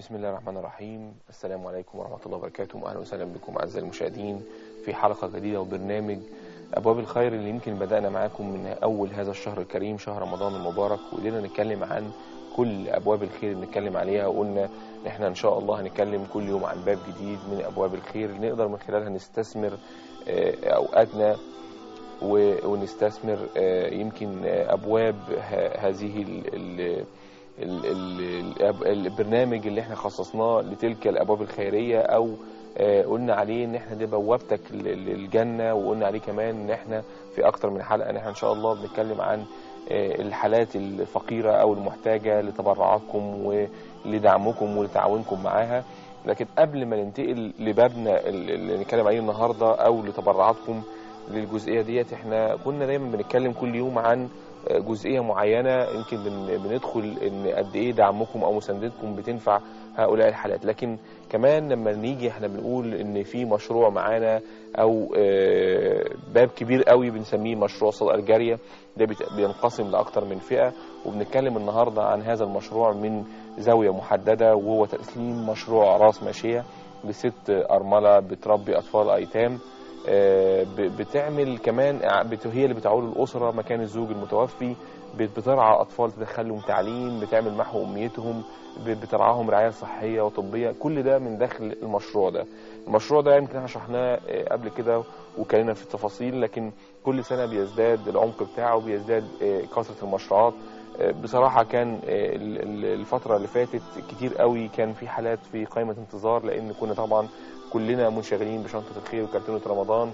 بسم الله الرحمن الرحيم السلام عليكم ورحمة الله وبركاته أهلا وسهلا بكم أعزائي المشاهدين في حلقة جديدة وبرنامج أبواب الخير اللي يمكن بدأنا معاكم من أول هذا الشهر الكريم شهر رمضان المبارك وقدرنا نتكلم عن كل أبواب الخير اللي بنتكلم عليها وقلنا إحنا إن شاء الله هنتكلم كل يوم عن باب جديد من أبواب الخير نقدر من خلالها نستثمر آه، أوقاتنا و- ونستثمر آه، يمكن آه، أبواب ه- هذه ال- ال- ال- ال- الأب- البرنامج اللي احنا خصصناه لتلك الابواب الخيريه او آه، قلنا عليه ان احنا دي بوابتك لل- للجنه وقلنا عليه كمان ان احنا في اكتر من حلقه ان احنا ان شاء الله بنتكلم عن آه، الحالات الفقيره او المحتاجه لتبرعاتكم ولدعمكم ولتعاونكم معاها لكن قبل ما ننتقل لبابنا ال- اللي نتكلم عليه النهارده او لتبرعاتكم للجزئيه ديت احنا كنا دايما بنتكلم كل يوم عن جزئيه معينه يمكن بن- بندخل ان قد ايه دعمكم او مساندتكم بتنفع هؤلاء الحالات لكن كمان لما نيجي احنا بنقول ان في مشروع معانا او آه، باب كبير قوي بنسميه مشروع صدقه الجاريه ده بيت- بينقسم لاكثر من فئه وبنتكلم النهارده عن هذا المشروع من زاويه محدده وهو تسليم مشروع راس ماشيه لست ارمله بتربي اطفال ايتام آه، ب- بتعمل كمان ع- بت- هي اللي بتعول الاسره مكان الزوج المتوفي بت- بترعى اطفال تدخلهم تعليم بتعمل محو امنيتهم ب- بترعاهم رعايه صحيه وطبيه كل ده من داخل المشروع ده المشروع ده يمكن احنا شرحناه آه، قبل كده وكلنا في التفاصيل لكن كل سنه بيزداد العمق بتاعه بيزداد آه، كثره المشروعات آه، بصراحه كان آه، ال- ال- الفتره اللي فاتت كتير قوي كان في حالات في قائمه انتظار لان كنا طبعا كلنا منشغلين بشنطه الخير وكرتونه رمضان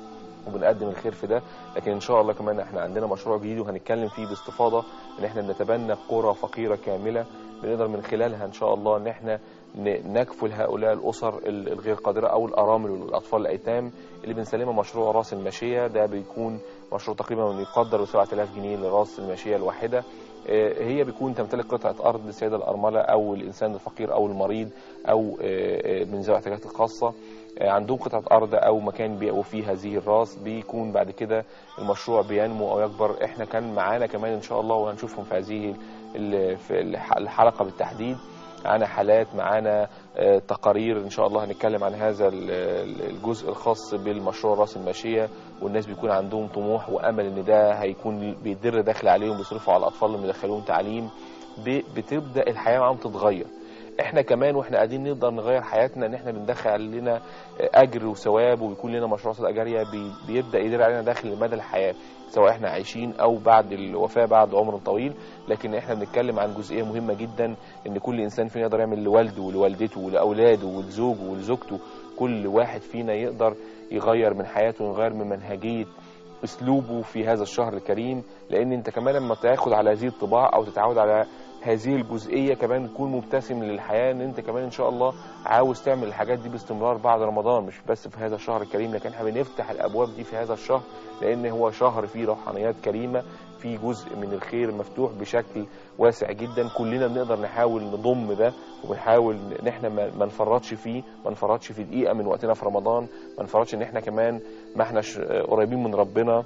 وبنقدم الخير في ده لكن ان شاء الله كمان احنا عندنا مشروع جديد وهنتكلم فيه باستفاضه ان احنا نتبنى قرى فقيره كامله بنقدر من خلالها ان شاء الله ان احنا ن- نكفل هؤلاء الاسر ال- الغير قادره او الارامل والاطفال الايتام اللي بنسلمها مشروع راس الماشيه ده بيكون مشروع تقريبا يقدر ب 7000 جنيه لراس الماشيه الواحده آه، هي بيكون تمتلك قطعه ارض السيده الارمله او الانسان الفقير او المريض او آه، آه، من ذوي الاحتياجات الخاصه آه، عندهم قطعة أرض أو مكان بيقوا فيه هذه الراس بيكون بعد كده المشروع بينمو أو يكبر إحنا كان معانا كمان إن شاء الله وهنشوفهم في هذه ال- في الح- الحلقة بالتحديد معانا حالات معانا آه، تقارير ان شاء الله هنتكلم عن هذا ال- ال- الجزء الخاص بالمشروع راس الماشيه والناس بيكون عندهم طموح وامل ان ده هيكون بيدر دخل عليهم بيصرفوا على الاطفال اللي مدخلوهم تعليم ب- بتبدا الحياه معاهم تتغير احنا كمان واحنا قاعدين نقدر نغير حياتنا ان احنا بندخل لنا اجر وثواب وبيكون لنا مشروع صدقه جاريه بي- بيبدا يدير علينا دخل لمدى الحياه سواء احنا عايشين او بعد الوفاه بعد عمر طويل لكن احنا بنتكلم عن جزئيه مهمه جدا ان كل انسان فينا يقدر يعمل لوالده ولوالدته ولاولاده ولزوجه ولزوجته كل واحد فينا يقدر يغير من حياته ويغير من منهجيه اسلوبه في هذا الشهر الكريم لان انت كمان لما تاخد على هذه الطباع او تتعود على هذه الجزئيه كمان تكون مبتسم للحياه ان انت كمان ان شاء الله عاوز تعمل الحاجات دي باستمرار بعد رمضان مش بس في هذا الشهر الكريم لكن احنا بنفتح الابواب دي في هذا الشهر لان هو شهر فيه روحانيات كريمه في جزء من الخير مفتوح بشكل واسع جدا كلنا بنقدر نحاول نضم ده وبنحاول ان احنا ما ما نفرطش فيه ما نفرطش في دقيقه من وقتنا في رمضان ما نفرطش ان احنا كمان ما احناش قريبين من ربنا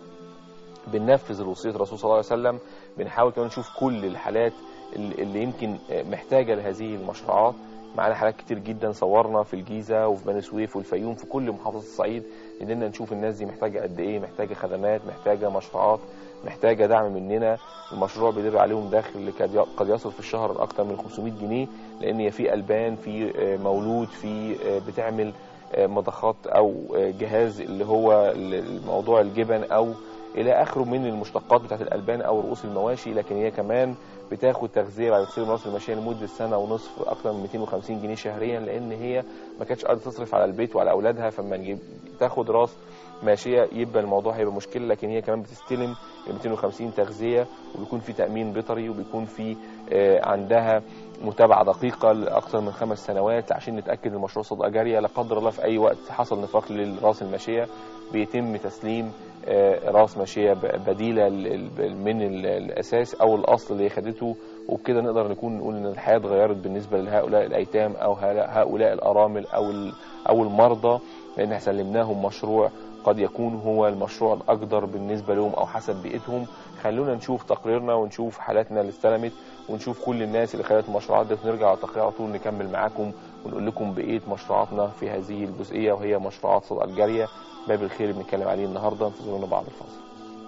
بننفذ الوصيه الرسول صلى الله عليه وسلم بنحاول كمان نشوف كل الحالات اللي اللي يمكن محتاجه لهذه المشروعات معانا حالات كتير جدا صورنا في الجيزه وفي بني سويف والفيوم في كل محافظات الصعيد قدرنا نشوف الناس دي محتاجه قد ايه محتاجه خدمات محتاجه مشروعات محتاجه دعم مننا المشروع بيدر عليهم دخل قد قد يصل في الشهر لاكثر من 500 جنيه لان هي في البان في آه، مولود في آه، بتعمل آه، مضخات او آه، جهاز اللي هو الموضوع الجبن او الى اخره من المشتقات بتاعت الالبان او رؤوس المواشي لكن هي كمان بتاخد تغذيه بعد تسليم راس الماشيه لمده سنه ونصف اكثر من 250 جنيه شهريا لان هي ما كانتش قادره تصرف على البيت وعلى اولادها فما نجيب تاخد راس ماشيه يبقى الموضوع هيبقى مشكله لكن هي كمان بتستلم ال 250 تغذيه وبيكون في تامين بيطري وبيكون في آه، عندها متابعه دقيقه لاكثر من خمس سنوات عشان نتاكد ان المشروع صدقه جاريه لا قدر الله في اي وقت حصل نفاق للراس الماشيه بيتم تسليم آه، راس ماشيه ب- بديله ل- ل- من ال- الاساس او الاصل اللي هي خدته وبكده نقدر نكون نقول ان الحياه اتغيرت بالنسبه لهؤلاء الايتام او هؤلاء هؤلاء الارامل او ال- او المرضى لان احنا سلمناهم مشروع قد يكون هو المشروع الاقدر بالنسبه لهم او حسب بيئتهم خلونا نشوف تقريرنا ونشوف حالاتنا اللي استلمت ونشوف كل الناس اللي خدت المشروعات دي ونرجع على التقرير على طول نكمل معاكم ونقول لكم بقيه مشروعاتنا في هذه الجزئيه وهي مشروعات صدقه الجاريه باب الخير اللي بنتكلم عليه النهارده انتظرونا بعد الفاصل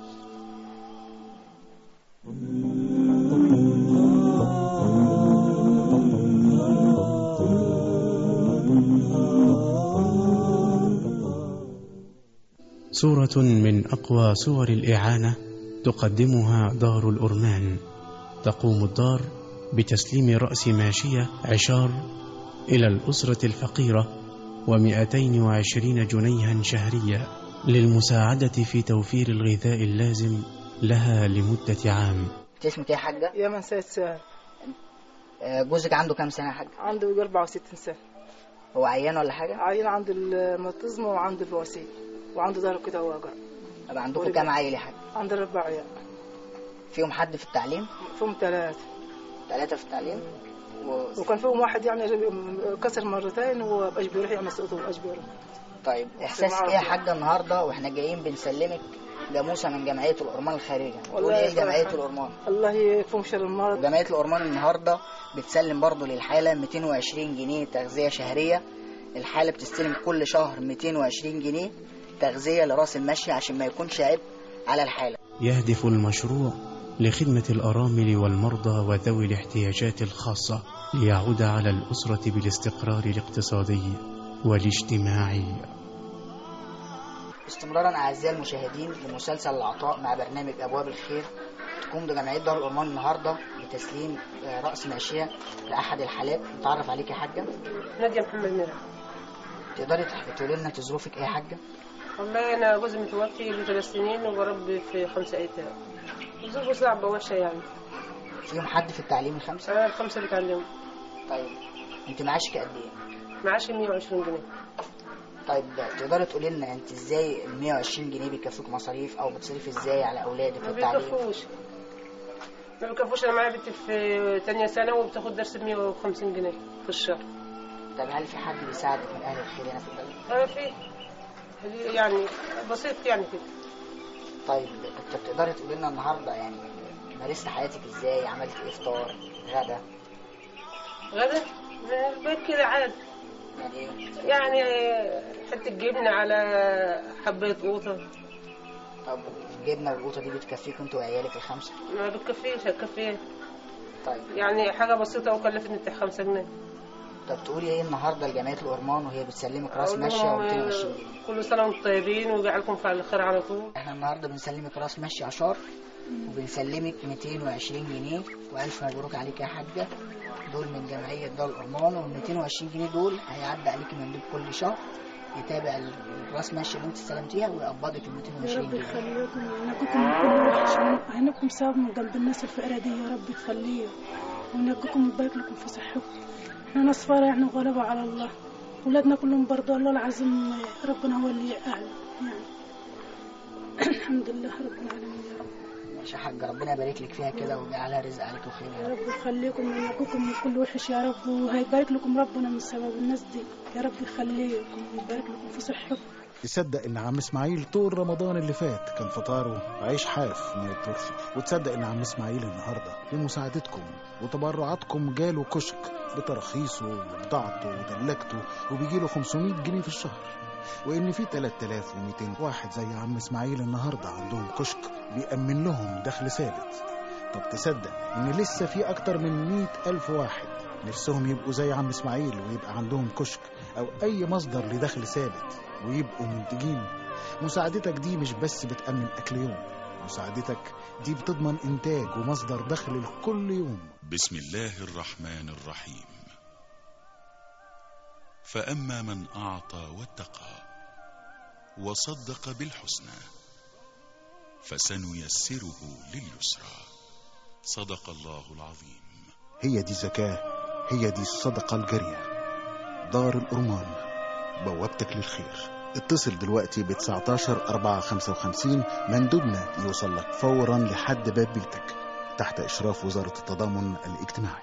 سورة من أقوى سور الإعانة تقدمها دار الأرمان تقوم الدار بتسليم رأس ماشية عشار إلى الأسرة الفقيرة ومئتين وعشرين جنيها شهريا للمساعدة في توفير الغذاء اللازم لها لمدة عام انت اسمك ايه يا حاجه يا من سيد سهل آه، جوزك عنده كام سنه يا حاجه عنده 64 سنة هو عيان ولا حاجه عيل عند المطزمة وعند البواسير وعنده ظهره كده وجع طب عندكم ورجع. كام عيل يا حاجه عنده أربع عيال فيهم حد في التعليم فيهم ثلاثة ثلاثه في التعليم و... وكان فيهم واحد يعني رجل- كسر مرتين ومبقاش بيروح يعمل سقوط ومبقاش بيروح طيب احساسك ايه يا حاجه النهارده واحنا جايين بنسلمك جاموسه من جمعيه الأورمان الخارجيه قول والله ايه يا جمعيه فرحة. الأورمان الله يكفيهم شر المرض جمعيه الأورمان النهارده بتسلم برضه للحاله 220 جنيه تغذيه شهريه الحاله بتستلم كل شهر 220 جنيه تغذيه لراس المشي عشان ما يكونش عبء على الحاله يهدف المشروع لخدمة الأرامل والمرضى وذوي الاحتياجات الخاصة ليعود على الأسرة بالاستقرار الاقتصادي والاجتماعي استمرارا اعزائي المشاهدين لمسلسل العطاء مع برنامج ابواب الخير تقوم بجمعيه دار الأرمان النهارده بتسليم آه، راس ماشيه لاحد الحالات نتعرف عليك يا حاجه نادية محمد مرة تقدري تح- تقولي لنا انت ظروفك ايه يا حاجه والله أنا جوزي متوفي له ثلاث سنين وبربي في خمسة أيتام ظروفه صعبة وحشة يعني فيهم حد في التعليم الخمسه أنا الخمسة بتعلم طيب انت معاشك قد ايه معاشي 120 جنيه طيب تقدري تقولي لنا انت ازاي ال 120 جنيه بيكفوك مصاريف او بتصرفي ازاي على اولادك ما في التعليم بيكفوش ما بيكفوش أنا معايا بنتي في تانية سنة وبتاخد درس ب 150 جنيه في الشهر طب هل في حد بيساعدك من اهل الخير هنا في البلد أنا في يعني بسيط يعني كده طيب انت بتقدري تقولي لنا النهارده يعني مارست حياتك ازاي عملت ايه فطار غدا غدا من البيت كده عادي يعني ايه يعني حتة جبنة على حباية قوطة طب الجبنه والقوطه دي بتكفيك انت وعيالك الخمسه ما بتكفيش هتكفيه طيب يعني حاجة بسيطة وكلفتني بتاع خمسة جنيه طب تقولي ايه النهارده لجمعيه الأورمان وهي بتسلمك راس أقول ماشيه لهم، و220 آه، جنيه كل سنة وانتم طيبين ويجعلكم في الخير على طول احنا النهارده بنسلمك راس ماشي عشار وبنسلمك 220 جنيه والف مبروك عليك يا حاجه دول من جمعيه دار الأرمان وال 220 جنيه دول هيعدي عليك مندوب كل شهر يتابع ال- الراس ماشي اللي انت استلمتيها ويقبضك ال يا 220 رب جنيه يخليكم وينقيكم من كل وحش وينقيكم سبب من قلب الناس الفقيرة دي يا رب يخليهم وينقيكم ويبارك لكم في صحتكم احنا ناس فقراء احنا غلبة على الله ولادنا كلهم برضه الله العظيم ربنا هو اللي أعلم يعني الحمد لله رب العالمين يا رب ماشي يا حاجه ربنا يبارك لك فيها كده ويجعلها رزق عليك وخير يا يا رب رب يخليكم وينقيكم من كل وحش يا رب وهيبارك لكم ربنا من سبب الناس دي يا رب يخليكم ويبارك لكم في صحتكم تصدق ان عم اسماعيل طول رمضان اللي فات كان فطاره عيش حاف من الترسي وتصدق ان عم اسماعيل النهارده بمساعدتكم وتبرعاتكم جاله كشك بتراخيصه وبضاعته وتلاجته وبيجيله 500 جنيه في الشهر وان في 3200 واحد زي عم اسماعيل النهارده عندهم كشك بيأمن لهم دخل ثابت طب تصدق ان لسه في اكتر من 100 الف واحد نفسهم يبقوا زي عم اسماعيل ويبقى عندهم كشك او اي مصدر لدخل ثابت ويبقوا منتجين مساعدتك دي مش بس بتأمن أكل يوم مساعدتك دي بتضمن إنتاج ومصدر دخل لكل يوم بسم الله الرحمن الرحيم فاما من اعطى واتقى وصدق بالحسنى فسنيسره لليسرى صدق الله العظيم هي دي الزكاة هي دي الصدقة الجارية دار الأرمان بوابتك للخير اتصل دلوقتي ب 19 4 55 مندوبنا يوصل لك فورا لحد باب بيتك تحت إشراف وزارة التضامن الاجتماعي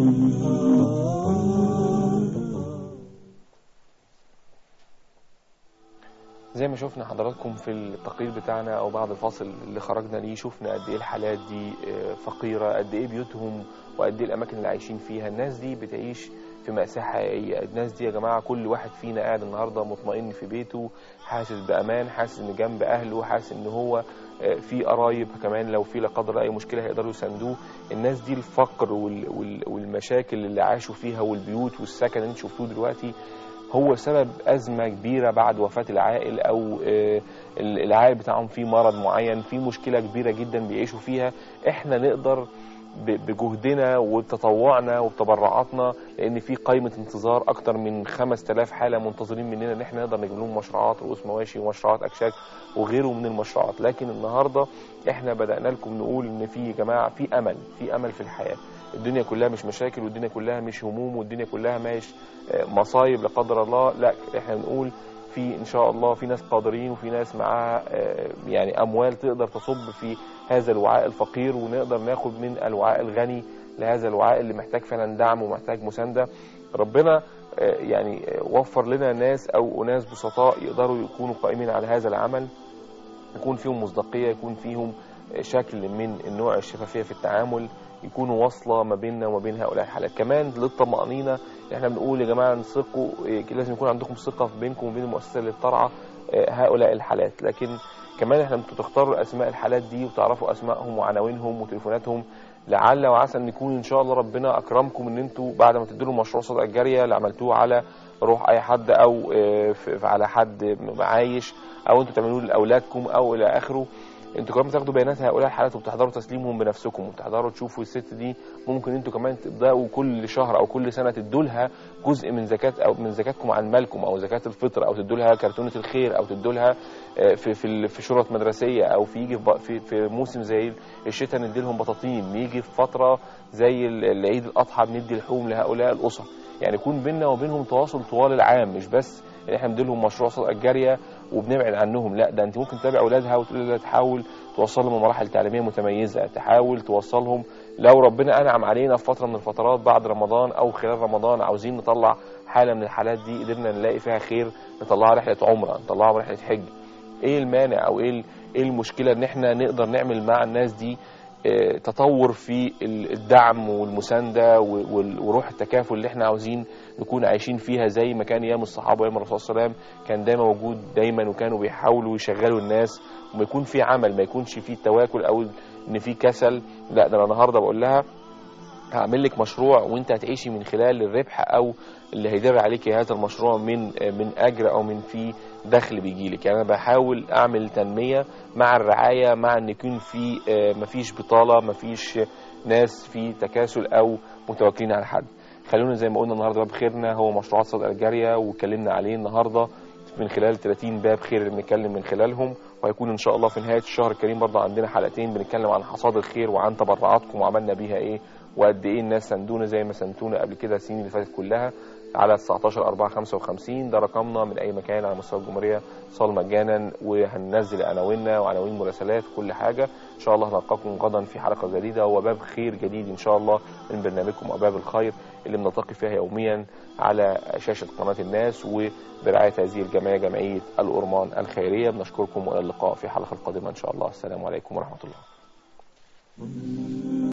زي ما شفنا حضراتكم في التقرير بتاعنا او بعد الفاصل اللي خرجنا ليه شفنا قد ايه الحالات دي آه، فقيره قد ايه بيوتهم وقد ايه الاماكن اللي عايشين فيها الناس دي بتعيش في مأساة حقيقية الناس دي يا جماعة كل واحد فينا قاعد النهاردة مطمئن في بيته حاسس بأمان حاسس إن جنب أهله حاسس إن هو آه، في قرايب كمان لو في لا قدر الله أي مشكلة هيقدروا يساندوه الناس دي الفقر وال- وال- والمشاكل اللي عاشوا فيها والبيوت والسكن اللي انتوا شفتوه دلوقتي هو سبب أزمة كبيرة بعد وفاة العائل أو آه، العائل بتاعهم فيه مرض معين في مشكلة كبيرة جدا بيعيشوا فيها احنا نقدر ب- بجهدنا وبتطوعنا وبتبرعاتنا لان في قائمه انتظار اكتر من 5000 حاله منتظرين مننا ان احنا نقدر نجيب لهم مشروعات رؤوس مواشي ومشروعات اكشاك وغيره من المشروعات لكن النهارده احنا بدانا لكم نقول ان في يا جماعه في امل في امل في الحياه الدنيا كلها مش مشاكل والدنيا كلها مش هموم والدنيا كلها مش آه، مصايب لا قدر الله لا احنا بنقول في ان شاء الله في ناس قادرين وفي ناس معاها آه، يعني اموال تقدر تصب في هذا الوعاء الفقير ونقدر ناخد من الوعاء الغني لهذا الوعاء اللي محتاج فعلا دعم ومحتاج مسانده ربنا آه، يعني آه، وفر لنا ناس او اناس بسطاء يقدروا يكونوا قائمين على هذا العمل يكون فيهم مصداقيه يكون فيهم آه، شكل من النوع الشفافيه في التعامل يكونوا واصله ما بيننا وما بين هؤلاء الحالات كمان للطمانينه احنا بنقول يا جماعه انثقوا إيه، لازم يكون عندكم ثقه في بينكم وبين المؤسسه اللي بترعى آه، هؤلاء الحالات لكن كمان احنا انتوا تختاروا اسماء الحالات دي وتعرفوا اسمائهم وعناوينهم وتليفوناتهم لعل وعسى ان يكون ان شاء الله ربنا اكرمكم ان انتوا بعد ما تدوا له مشروع صدقه الجاريه اللي عملتوه على روح اي حد او آه، في- في- على حد عايش او انتوا تعملوه لاولادكم او الى اخره انتوا كمان بتاخدوا بيانات هؤلاء الحالات وبتحضروا تسليمهم بنفسكم وبتحضروا تشوفوا الست دي ممكن انتوا كمان تبداوا كل شهر او كل سنه تدوا لها جزء من زكاه او من زكاتكم عن مالكم او زكاه الفطر او تدوا لها كرتونه الخير او تدوا لها آه، في في ال- في شرط مدرسيه او في يجي في ب- في, في موسم زي الشتاء ندي لهم بطاطين يجي في فتره زي ال- العيد الاضحى بندي لحوم لهؤلاء الاسر يعني يكون بيننا وبينهم تواصل طوال العام مش بس ان احنا بندي لهم مشروع صدقه جاريه وبنبعد عنهم لا ده انت ممكن تتابع اولادها وتقول لها تحاول توصلهم لمراحل تعليميه متميزه تحاول توصلهم لو ربنا انعم علينا في فتره من الفترات بعد رمضان او خلال رمضان عاوزين نطلع حاله من الحالات دي قدرنا نلاقي فيها خير نطلعها رحله عمره نطلعها رحله حج ايه المانع او ايه ال- ايه المشكله ان احنا نقدر نعمل مع الناس دي آه، تطور في ال- الدعم والمسانده و- وال- وروح التكافل اللي احنا عاوزين نكون عايشين فيها زي ما كان ايام الصحابه وايام الرسول صلى الله عليه وسلم كان دايما موجود دايما وكانوا بيحاولوا يشغلوا الناس وما يكون في عمل ما يكونش في تواكل او ان في كسل لا ده انا النهارده بقول لها هعمل لك مشروع وانت هتعيشي من خلال الربح او اللي هيدر عليك هذا المشروع من من اجر او من في دخل بيجي لك يعني انا بحاول اعمل تنميه مع الرعايه مع ان يكون في آه، مفيش بطاله مفيش ناس في تكاسل او متوكلين على حد خلونا زي ما قلنا النهارده باب خيرنا هو مشروعات صدقه الجاريه واتكلمنا عليه النهارده من خلال 30 باب خير اللي بنتكلم من خلالهم وهيكون ان شاء الله في نهايه الشهر الكريم برضه عندنا حلقتين بنتكلم عن حصاد الخير وعن تبرعاتكم وعملنا بيها ايه وقد ايه الناس ساندونا زي ما ساندونا قبل كده السنين اللي فاتت كلها على 19 4 55 ده رقمنا من اي مكان على مستوى الجمهوريه اتصال مجانا وهننزل عناويننا وعناوين مراسلات كل حاجه ان شاء الله هنلقاكم غدا في حلقه جديده وباب خير جديد ان شاء الله من برنامجكم ابواب الخير اللي بنلتقي فيها يوميا على شاشه قناه الناس وبرعايه هذه الجمعيه جمعيه الأورمان الخيريه بنشكركم والى اللقاء في حلقه قادمه ان شاء الله السلام عليكم ورحمه الله